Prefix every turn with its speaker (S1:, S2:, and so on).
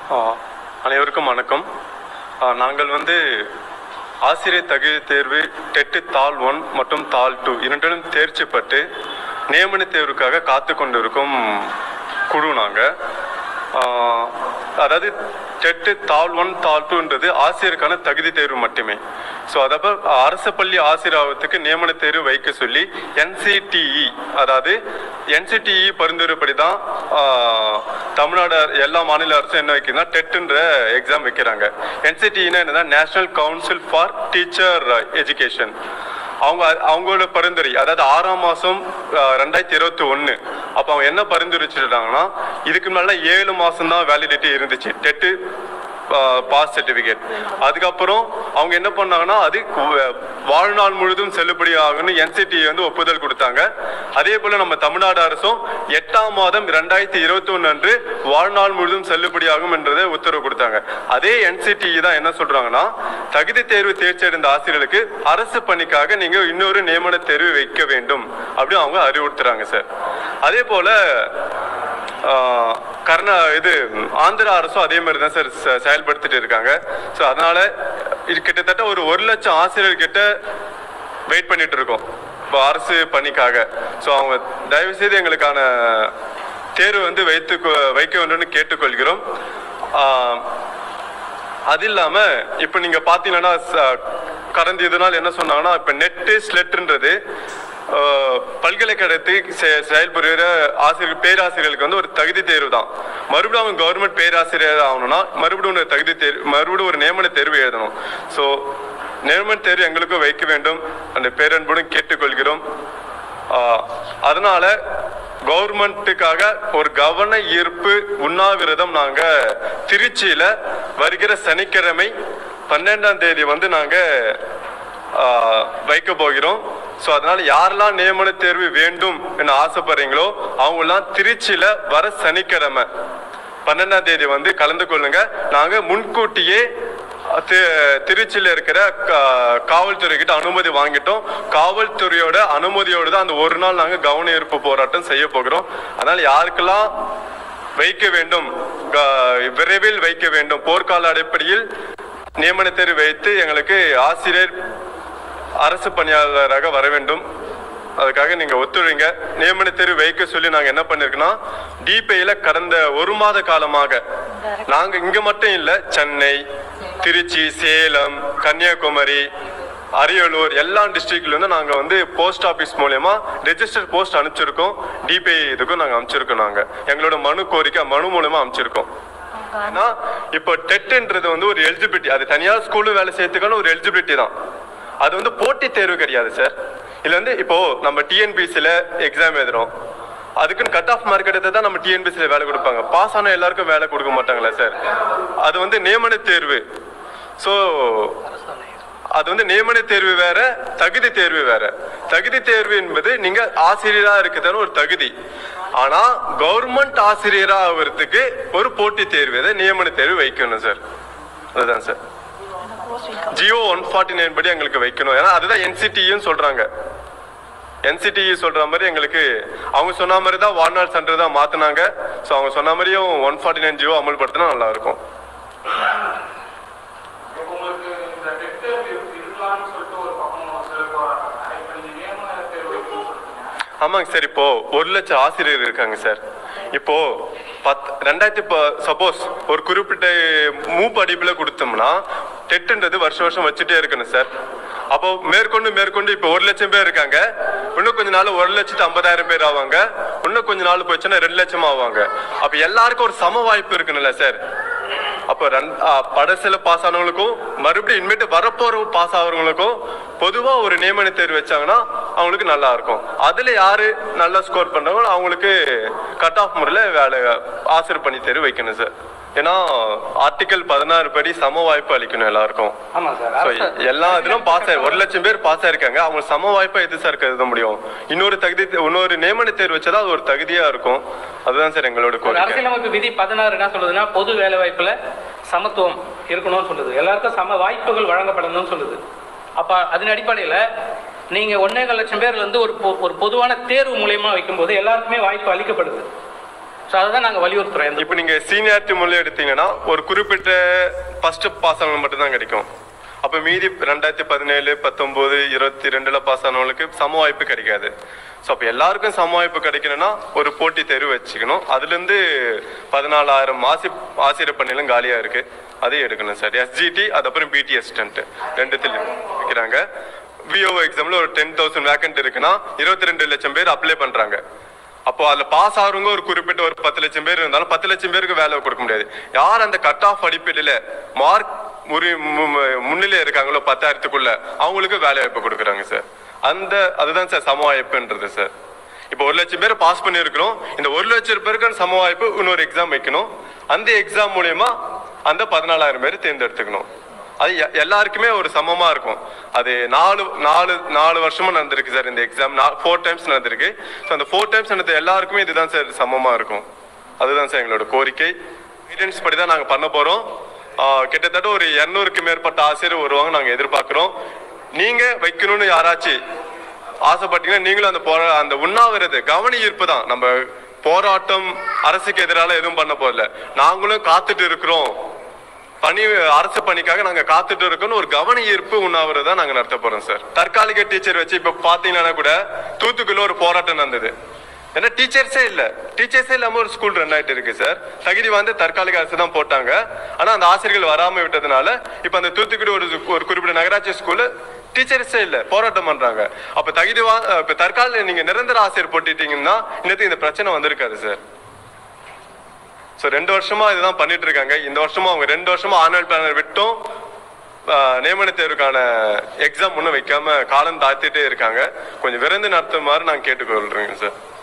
S1: ஆ, அனைவருக்கும் வணக்கம் ஆ, நாங்கள் வந்து ஆசிரியர் தகுதி தேர்வு டெட்டு தாள் ஒன் மற்றும் தாள் டூ இரண்டிலும் தேர்ச்சி பெற்று நியமன தேர்வுக்காக காத்து கொண்டிருக்கும் குழு நாங்கள் அதாவது டெட்டு தாள் ஒன் தாள் டூன்றது ஆசிரியருக்கான தகுதி தேர்வு மட்டுமே ஸோ அதப்போ அரசு பள்ளி ஆசிரியர் ஆவறதுக்கு நியமன தேர்வு வைக்க சொல்லி என்சிடிஇ அதாவது என்சிடிஇ பரிந்துரைப்படி தான் ஆஹ், தமிழ்நாடு அர- எல்லா மாநில அரசும் என்ன வைக்குதுன்னா டெட்டுன்ற எக்ஸாம் வைக்கிறாங்க என்சிடிஇனா என்னன்னா National Council for Teacher Education அவங்க அவங்களோட பரிந்துரை அதாவது ஆறாம் மாதம் ரெண்டாயிரத்தி இருபத்தி ஒன்று அப்போ அவங்க என்ன பரிந்துரைச்சிருக்காங்கன்னா இதுக்கு முன்னாடி ஏழு மாதம் தான் வேலிடிட்டி இருந்துச்சு டெட்டு பாஸ் சர்டிஃபிகேட் அதுக்கப்புறம் அவங்க என்ன பண்ணாங்கன்னா அது கு- வாழ்நாள் முழுதும் செல்லுபடி ஆகும்னு என்சிடி வந்து ஒப்புதல் கொடுத்தாங்க அதே போல நம்ம தமிழ்நாடு அரசும் எட்டாம் மாதம் ரெண்டாயிரத்தி இருபத்தி ஒன்று அன்று வாழ்நாள் முழுதும் செல்லுபடியாகும் என்றதை உத்தரவு கொடுத்தாங்க அதே என்சிடி தான் என்ன சொல்றாங்கன்னா தகுதி தேர்வு தேர்ச்சி அடைந்த ஆசிரியர்களுக்கு அரசு பணிக்காக நீங்க இன்னொரு நியமன தேர்வு வைக்க வேண்டும் அப்படின்னு அவங்க அறிவுறுத்துறாங்க சார் அதே போல ஆஹ், கர்நா இது ஆந்திரா அரசும் அதே மாதிரி தான் சார் செ- செயல்படுத்திட்டு இருக்காங்க ஸோ அதனால இது கிட்டத்தட்ட ஒரு ஒரு லட்சம் ஆசிரியர்கிட்ட வெயிட் பண்ணிட்டு இருக்கோம் இப்போ அரசு பணிக்காக ஸோ அவங்க தயவு செய்து எங்களுக்கான தேர்வு வந்து வைத்து கொ- வைக்க வேண்டும்னு கேட்டுக்கொள்கிறோம் ஆஹ், அது இல்லாம இப்ப நீங்க பாத்தீங்கன்னா ச- கடந்த இது நாள் என்ன சொன்னாங்கன்னா இப்ப நெட்டு ஸ்லெட்ன்றது ஆஹ், பல்கலைக்கழகத்துக்கு செ- செயல்புரிகிற ஆசிரியர் பேராசிரியர்களுக்கு வந்து ஒரு தகுதி தேர்வு தான் மறுபடியும் அவங்க கவர்மெண்ட் பேராசிரியர் ஆகணும்னா மறுபடியும் ஒரு தகுதி தேர்வு மறுபடியும் ஒரு நியமன தேர்வு எழுதணும் ஸோ நியமன தேர்வு எங்களுக்கும் வைக்க வேண்டும் அந்த பேரன்புடன் கேட்டுக்கொள்கிறோம் ஆஹ், அதனால கவர்மெண்ட்டுக்காக ஒரு கவன ஈர்ப்பு உண்ணாவிரதம் நாங்க திருச்சியில வருகிற சனிக்கிழமை பன்னெண்டாம் தேதி வந்து நாங்க ஆஹ், வைக்க போகிறோம் ஸோ அதனால யாரெல்லாம் நியமன தேர்வு வேண்டும் என்று ஆசைப்படுறீங்களோ அவங்கெல்லாம் திருச்சியில வர சனிக்கிழமை பன்னெண்டாம் தேதி வந்து கலந்து கொள்ளுங்க நாங்க முன்கூட்டியே தி- திருச்சியில இருக்கிற கா- காவல்துறை கிட்ட அனுமதி வாங்கிட்டோம் காவல்துறையோட அனுமதியோடு தான் அந்த ஒரு நாள் நாங்க கவன ஈர்ப்பு போராட்டம் செய்ய போகிறோம் அதனால யாருக்கெல்லாம் வைக்க வேண்டும் க- விரைவில் வைக்க வேண்டும் போர்க்கால அடிப்படையில் நியமன தேர்வு வைத்து எங்களுக்கு ஆசிரியர் அரசு பணியாளராக வர வேண்டும் அதுக்காக நீங்க ஒத்துழைங்க நியமன தேர்வு வைக்க சொல்லி நாங்க என்ன பண்ணிருக்கோம்னா டிபிஐல கடந்த ஒரு மாத காலமாக நாங்க இங்க மட்டும் இல்ல சென்னை திருச்சி சேலம் கன்னியாகுமரி அரியலூர் எல்லா டிஸ்ட்ரிக்ட்ல இருந்து நாங்க வந்து போஸ்ட் ஆபீஸ் மூலயமா ரெஜிஸ்டர் போஸ்ட் அனுப்பிச்சிருக்கோம் டிபிஐ இதுக்கும் நாங்க அனுப்பிச்சிருக்கோம் நாங்க எங்களோட மனு கோரிக்கை மனு மூலமா அனுப்பிச்சிருக்கோம் ஏன்னா இப்போ டெட்ன்றது வந்து ஒரு எலிஜிபிலிட்டி அது தனியார் ஸ்கூலு வேலை செய்யறதுக்கான ஒரு எலிஜிபிலிட்டி தான் அது வந்து போட்டி தேர்வு கிடையாது சார் இதுல வந்து இப்போ நம்ம டிஎன்பிசில எக்ஸாம் எழுதுறோம் அதுக்குன்னு கட் ஆஃப் மார்க் எடுத்து தான் நம்ம டிஎன்பிசில வேலை கொடுப்பாங்க பாஸ் ஆன எல்லாருக்கும் வேலை கொடுக்க மாட்டாங்களா சார் அது வந்து நியமன தேர்வு ஸோ அது வந்து நியமன தேர்வு வேற தகுதி தேர்வு வேற தகுதி தேர்வு என்பது நீங்க ஆசிரியரா இருக்கிறதான ஒரு தகுதி ஆனா கவர்மெண்ட் ஆசிரியரா ஆகிறதுக்கு ஒரு போட்டி தேர்வு இதை நியமன தேர்வு வைக்கணும் சார் அதுதான் sir GO one forty nine படி எங்களுக்கு வைக்கணும் ஏன்னா அதுதான் என்சிடியும் சொல்றாங்க என்சிடிஇ சொல்ற மாதிரி எங்களுக்கு அவங்க சொன்ன மாதிரி தான் வாழ்நாள் சென்டர் தான் மாத்தினாங்க ஸோ அவங்க சொன்ன மாதிரியும் ஒன் ஃபார்ட்டி நைன் ஜியோ அமல்படுத்தினா நல்லா இருக்கும்
S2: உங்களுக்கு இந்த டெட் தேர்வு இருக்கலாம்னு சொல்லிட்டு ஒரு பக்கம் சில போராட்டம் இப்போ நீங்க நியமன தேர்வு வைக்கணும்னு சொல்றீங்க
S1: ஆமாங்க சார் இப்போ ஒரு லட்சம் ஆசிரியர் இருக்காங்க சார் இப்போ பத் ரெண்டாயிரத்தி சப்போஸ் ஒரு குறிப்பிட்ட மூப்பு அடிப்பில் கொடுத்தோம்னா டெட்டுன்றது வருஷம் வருஷம் வச்சுட்டே இருக்கணும் சார் அப்போ மேற்கொண்டு மேற்கொண்டு இப்போ ஒரு லட்சம் பேர் இருக்காங்க இன்னும் கொஞ்ச நாள் ஒரு லட்சத்து ஐம்பதாயிரம் பேர் ஆவாங்க இன்னும் கொஞ்ச நாள் போச்சுன்னா ரெண்டு லட்சம் ஆவாங்க அப்போ எல்லாருக்கும் ஒரு சம வாய்ப்பு இருக்கணும்ல சார் அப்போ ரெண்டு படசில பாஸ் ஆனவங்களுக்கும் மறுபடியும் இனிமேட்டு வரப்போற பாஸ் ஆகிறவங்களுக்கும் பொதுவா ஒரு நியமன தேர்வு வச்சாங்கன்னா அவங்களுக்கு நல்லா இருக்கும் அதுல யாரு நல்லா ஸ்கோர் பண்றாங்களோ அவங்களுக்கு கட் ஆஃப் முறையில் வேலை ஆசிரியர் பணி தேர்வு வைக்கணும் சார் ஏன்னா ஆர்டிகல் பதினாறு படி சம வாய்ப்பு அளிக்கணும் எல்லாருக்கும்
S3: ஆமா சார்
S1: So,
S3: அரசு-
S1: எல்லா இதுலும் பாஸ் ஆயி ஒரு லட்சம் பேர் பாஸ் ஆயிருக்காங்க அவங்க சம வாய்ப்பா எது சார் கருத முடியும் இன்னொரு தகுதி இன்னொரு நியமன தேர்வு வச்சா அது ஒரு தகுதியா இருக்கும் அதுதான் சார் எங்களோட
S3: ஒரு
S1: கோரிக்கை
S3: அரசியலமைப்பு விதி பதினாறு என்ன சொல்லுதுன்னா பொது வேலை வாய்ப்புல சமத்துவம் இருக்கணும்னு சொல்லுது எல்லாருக்கும் சம வாய்ப்புகள் வழங்கப்படணும்னு சொல்லுது அப்ப அதன் அடிப்படையில நீங்க ஒன்னேகால் லட்சம் பேர்ல இருந்து ஒரு பொ- ஒரு பொதுவான தேர்வு மூலியமா வைக்கும்போது எல்லாருக்குமே வாய்ப்பு அளிக்கப்படுது ஸோ அதை தான் நாங்கள் வலியுறுத்துறோம் இந்த
S1: இப்போ நீங்க சீனியாரிட்டி மூலம் எடுத்தீங்கன்னா ஒரு குறிப்பிட்ட ஃபர்ஸ்ட் பாஸ் ஆனவங்க மட்டும்தான் கிடைக்கும் அப்போ மீதி ரெண்டாயிரத்தி பதினேழு பத்தொம்போது இருபத்தி ரெண்டுல பாஸ் ஆனவங்களுக்கு சம வாய்ப்பு கிடைக்காது ஸோ அப்போ எல்லாருக்கும் சம வாய்ப்பு கிடைக்கணும்னா ஒரு போட்டி தேர்வு வச்சுக்கணும் அதுலேருந்து பதினாலாயிரம் ஆசி ஆசிரியர் பணிகளும் காலியாக இருக்கு அதையும் எடுக்கணும் சார் எஸ்ஜிடி அதுக்கப்புறம் பிடி அசிஸ்டன்ட் ரெண்டுத்துலையும் வைக்கிறாங்க விஓ எக்ஸாம்ல ஒரு டென் தௌசண்ட் வேக்கண்ட் இருக்குன்னா இருபத்தி ரெண்டு லட்சம் பேர் அப்ளை பண்றாங்க அப்போ அதுல பாஸ் ஆகிறவங்க ஒரு குறிப்பிட்ட ஒரு பத்து லட்சம் பேர் இருந்தாலும் பத்து லட்சம் பேருக்கு வேலை கொடுக்க முடியாது யார் அந்த கட் ஆஃப் அடிப்படையில மார்க் முறி மு- மு- முன்னிலை இருக்காங்களோ பத்தாயிரத்துக்குள்ள அவங்களுக்கு வேலை வாய்ப்பு கொடுக்குறாங்க சார் அந்த அதுதான் சார் சம வாய்ப்புன்றது சார் இப்போ ஒரு லட்சம் பேர் பாஸ் பண்ணியிருக்கிறோம் இந்த ஒரு லட்சம் பேருக்கு சம வாய்ப்பு இன்னொரு எக்ஸாம் வைக்கணும் அந்த எக்ஸாம் மூலியமா அந்த பதினாலாயிரம் பேர் தேர்ந்தெடுத்துக்கணும் அது எ- எல்லாருக்குமே ஒரு சமமா இருக்கும் அது நாலு நாலு நாலு வருஷமா நடந்திருக்கு சார் இந்த எக்ஸாம் ஃபோர் டைம்ஸ் நடந்திருக்கு ஸோ அந்த ஃபோர் டைம்ஸ் நடந்த எல்லாருக்குமே இதுதான் சார் சமமா இருக்கும் அதுதான் சார் எங்களோட கோரிக்கை கைடன்ஸ் படி தான் நாங்கள் பண்ண போறோம் ஆஹ் கிட்டத்தட்ட ஒரு இரநூறுக்கு மேற்பட்ட ஆசிரியர் வருவாங்க நாங்கள் எதிர்பார்க்குறோம் நீங்க வைக்கணும்னு யாராச்சும் ஆசைப்பட்டீங்கன்னா நீங்களும் அந்த போரா அந்த உண்ணாவிரது கவன ஈர்ப்பு தான் நம்ம போராட்டம் அரசுக்கு எதிரால எதுவும் பண்ண போறல நாங்களும் காத்துட்டு இருக்கிறோம் பணி அரசு பணிக்காக நாங்க காத்துட்டு இருக்கோம்னு ஒரு கவன ஈர்ப்பு உண்ணாவிரதம் தான் நாங்க நடத்த போறோம் சார் தற்காலிக டீச்சர் வச்சு இப்ப பாத்தீங்கன்னா கூட தூத்துக்குள்ள ஒரு போராட்டம் நடந்தது ஏன்னா டீச்சர்ஸே இல்ல டீச்சர்ஸே இல்லாம ஒரு ஸ்கூல் ரன் ஆயிட்டு இருக்கு சார் தகுதி வந்து தற்காலிக அரசு தான் போட்டாங்க ஆனா அந்த ஆசிரியர்கள் வராம விட்டதுனால இப்ப அந்த தூத்துக்குடி ஒரு ஒரு குறிப்பிட்ட நகராட்சி ஸ்கூல்ல டீச்சர்ஸே இல்ல போராட்டம் பண்றாங்க அப்ப தகுதி வா இப்ப தற்காலிக நீங்க நிரந்தர ஆசிரியர் போட்டுட்டீங்கன்னா இன்னத்துக்கு இந்த பிரச்சனை வந்திருக்காது சார் ஸோ ரெண்டு வருஷமா இதுதான் பண்ணிட்டு இருக்காங்க இந்த வருஷமா அவங்க ரெண்டு வருஷமா ஆனுவல் பிளானர் விட்டும் ஆஹ், நியமன தேர்வுக்கான எக்ஸாம் ஒன்றும் வைக்காம காலம் தாழ்த்திட்டே இருக்காங்க கொஞ்சம் விரைந்து நடத்துமாறு நான் கேட்டுக்கொள்றேங்க சார்